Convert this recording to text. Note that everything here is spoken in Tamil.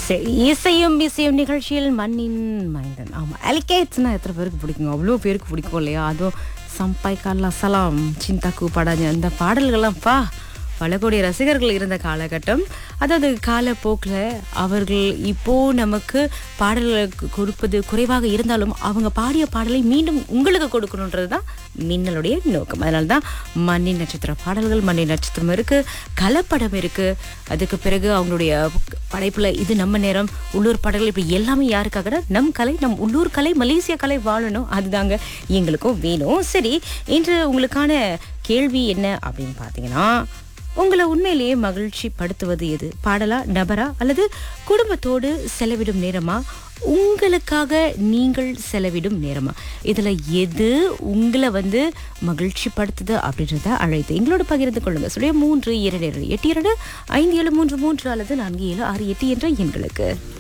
சரி இசையும் இசையும் நிகழ்ச்சியில் மண்ணின் மைந்தன் ஆமா அலிகேட்ஸ்னா எத்தனை பேருக்கு பிடிக்கும் அவ்வளோ பேருக்கு பிடிக்கும் இல்லையா அதுவும் சம்பாய் காலா சலாம் சிந்தாக்கு படாஞ்ச அந்த பாடல்கள்லாம் பா பல கோடி ரசிகர்கள் இருந்த காலகட்டம் அதாவது காலப்போக்கில் அவர்கள் இப்போ நமக்கு பாடல்களை கு- கொடுப்பது குறைவாக இருந்தாலும் அவங்க பாடிய பாடலை மீண்டும் உங்களுக்கு கொடுக்கணுன்றது தான் மின்னலுடைய நோக்கம் அதனால தான் மண்ணின் நட்சத்திர பாடல்கள் மண்ணின் நட்சத்திரம் இருக்கு கலப்படம் இருக்கு அதுக்கு பிறகு அவங்களுடைய படைப்புல இது நம்ம நேரம் உள்ளூர் பாடல்கள் இப்படி எல்லாமே யாருக்காக நம் கலை நம் உள்ளூர் கலை மலேசிய கலை வாழணும் அதுதாங்க எங்களுக்கும் வேணும் சரி இன்று உங்களுக்கான கேள்வி என்ன அப்படின்னு பார்த்தீங்கன்னா உங்களை உண்மையிலேயே மகிழ்ச்சி படுத்துவது எது பாடலா நபரா அல்லது குடும்பத்தோடு செலவிடும் நேரமா உங்களுக்காக நீங்கள் செலவிடும் நேரமா இதுல எது உங்களை வந்து மகிழ்ச்சி படுத்துது அப்படின்றத அழைத்து எங்களோட பகிர்ந்து கொள்ளுங்க சொல்லிய மூன்று இரண்டு இரண்டு எட்டு இரண்டு ஐந்து ஏழு மூன்று மூன்று அல்லது நான்கு ஏழு ஆறு எட்டு என்ற எண்களுக்கு